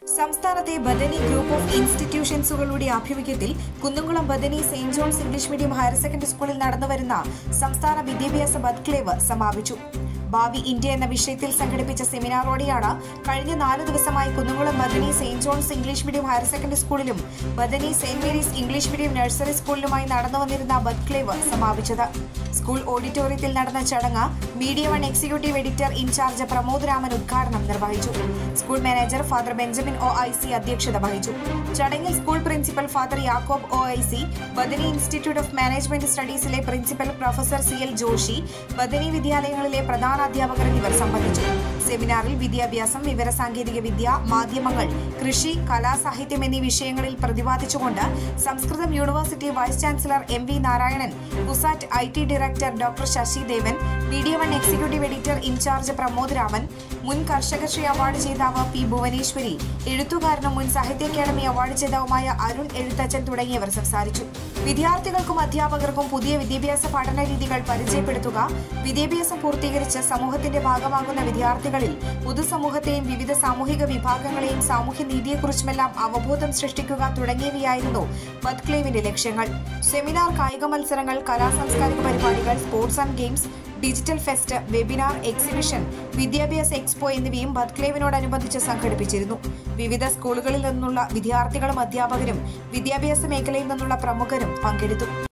സംസ്ഥാനത്തെ ബദനി group of ഇൻസ്റ്റിറ്റ്യൂഷൻസുകളുടെ ആഭിമുഖ്യത്തിൽ Kunnamkulam Bethany Saint John's English medium higher secondary സ്കൂളിൽ നടന്നുവരുന്ന സംസ്ഥാന വിദ്യാഭ്യാസ ബദ്ക്ലേവ് സമാപിച്ചു ഭാവി ഇന്ത്യ എന്ന വിഷയത്തിൽ സംഘടിപ്പിച്ച സെമിനാറോടെയാണ് കഴിഞ്ഞ നാല് ദിവസമായി Kunnamkulam Bethany Saint John's English medium higher secondary സ്കൂളിലും Bethany Saint Mary's English medium nursery സ്കൂളിലുമായി നടന്നുവന്നിരുന്ന ബദ്ക്ലേവ് സമാപിച്ചത് സ്കൂൾ ഓഡിറ്റോറിയത്തിൽ നടന്ന ചടങ്ങ് Media One executive editor in charge Pramod Raman ഉദ്ഘാടനം നിർവഹിച്ചു school manager father Benjamin O I C അധ്യക്ഷത വഹിച്ചു ചടങ്ങിൽ school principal father Yakob O I C Bethany institute of management സ്റ്റഡീസിലെ principal professor C L Joshy Bethany വിദ്യാലയങ്ങളിലെ പ്രധാന അധ്യാപകർ എന്നിവർ സംബന്ധിച്ചു സെമിനാറിൽ വിദ്യാഭ്യാസം വിവരസാങ്കേതിക വിദ്യ മാധ്യമങ്ങൾ കൃഷി കലാ സാഹിത്യം എന്നീ വിഷയങ്ങളിൽ പ്രതിപാദിച്ചുകൊണ്ട് Sanskrit university vice chancellor M V Narayanan CUSAT I T director doctor Sasi Devan Media One executive editor in charge Pramod Raman മുൻ കർഷകശ്രീ അവാർഡ് ജേതാവ് പി ഭുവനേശ്വരി എഴുത്തുകാരനും മുൻ സാഹിത്യ അക്കാദമി അവാർഡ് ജേതാവുമായ അരുൺ എഴുത്തച്ഛൻ തുടങ്ങിയവർ സംസാരിച്ചു വിദ്യാർത്ഥികൾക്കും അധ്യാപകർക്കും പുതിയ വിദ്യാഭ്യാസ പഠന രീതികൾ പരിചയപ്പെടുത്തുക വിദ്യാഭ്യാസം പൂർത്തീകരിച്ച് സമൂഹത്തിന്റെ ഭാഗമാകുന്ന വിദ്യാർത്ഥികളിൽ പൊതുസമൂഹത്തെയും വിവിധ സാമൂഹിക വിഭാഗങ്ങളെയും സാമൂഹ്യ നീതിയെക്കുറിച്ചുമെല്ലാം അവബോധം സൃഷ്ടിക്കുക തുടങ്ങിയവയായിരുന്നു ബദ്ക്ലേവിന്റെ ലക്ഷ്യങ്ങൾ സെമിനാർ കായിക മത്സരങ്ങൾ കലാ സാംസ്കാരിക പരിപാടികൾ sports and games digital fest webinar exhibition വിദ്യാഭ്യാസ എക്സ്പോ എന്നിവയും ബദ്ക്ലേവിനോടനുബന്ധിച്ച് സംഘടിപ്പിച്ചിരുന്നു വിവിധ സ്കൂളുകളിൽ നിന്നുള്ള വിദ്യാർത്ഥികളും അധ്യാപകരും വിദ്യാഭ്യാസ മേഖലയിൽ നിന്നുള്ള പ്രമുഖരും പങ്കെടുത്തു